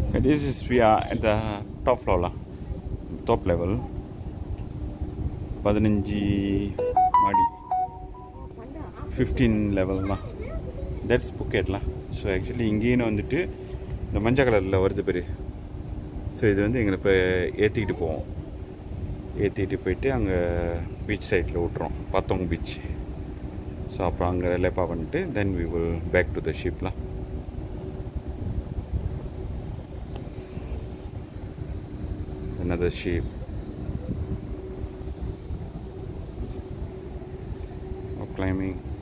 Okay, this is we are at the top floor lah. Top level. பதினஞ்சு மாடி fifteen லெவல்லாம் that's புக்கெட்லாம் so actually இங்கேயும் வந்துட்டு இந்த மஞ்சள் கலரில் வருது பெரிய ஸோ இது வந்து எங்களை இப்போ ஏற்றிக்கிட்டு போவோம் ஏற்றிக்கிட்டு போயிட்டு அங்கே பீச் சைடில் விட்றோம் பத்தவங்க பீச் ஸோ அப்புறம் அங்கே லெப்பா பண்ணிட்டு then we will back to the ஷிப்லாம் another ship of climbing